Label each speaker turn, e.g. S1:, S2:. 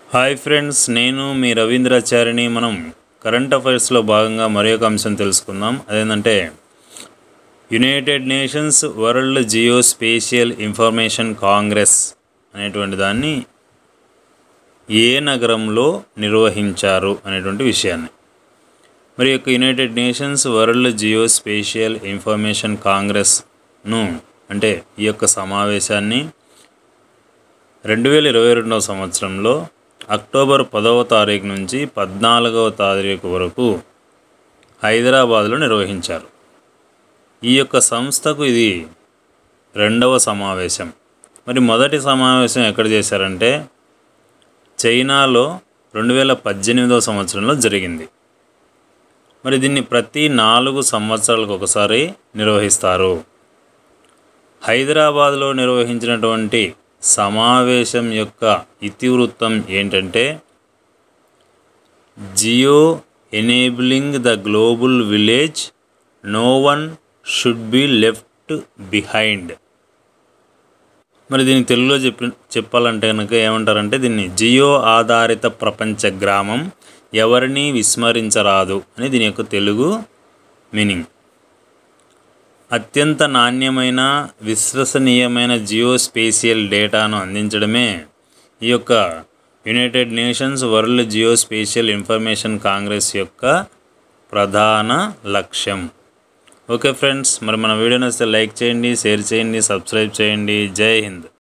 S1: hi friends నేను మీ రవీంద్రాచారిని మనం current అఫైర్స్లో భాగంగా మరి ఒక అంశం తెలుసుకుందాం అదేంటంటే United Nations World Geospatial Information Congress అనేటువంటి దాన్ని ఏ నగరంలో నిర్వహించారు అనేటువంటి విషయాన్ని మరి యొక్క United Nations World Geospatial Information కాంగ్రెస్ను అంటే ఈ యొక్క సమావేశాన్ని రెండు వేల ఇరవై రెండవ సంవత్సరంలో అక్టోబర్ పదవ తారీఖు నుంచి పద్నాలుగవ తారీఖు వరకు హైదరాబాద్లో నిర్వహించారు ఈ యొక్క సంస్థకు ఇది రెండవ సమావేశం మరి మొదటి సమావేశం ఎక్కడ చేశారంటే చైనాలో రెండు వేల పద్దెనిమిదవ సంవత్సరంలో జరిగింది మరి దీన్ని ప్రతి నాలుగు సంవత్సరాలకు ఒకసారి నిర్వహిస్తారు హైదరాబాద్లో నిర్వహించినటువంటి సమావేశం యొక్క ఇతివృత్తం ఏంటంటే geo enabling the global village no one should be left behind మరి దీన్ని తెలుగులో చెప్పి చెప్పాలంటే కనుక ఏమంటారంటే దీన్ని జియో ఆధారిత ప్రపంచ గ్రామం ఎవరిని విస్మరించరాదు అని దీని యొక్క తెలుగు మీనింగ్ అత్యంత నాణ్యమైన విశ్వసనీయమైన జియో స్పేషియల్ డేటాను అందించడమే ఈ యొక్క United Nations World Geospatial Information Congress యొక్క ప్రధాన లక్ష్యం ఓకే ఫ్రెండ్స్ మరి మన వీడియో నచ్చితే లైక్ చేయండి షేర్ చేయండి సబ్స్క్రైబ్ చేయండి జై హింద్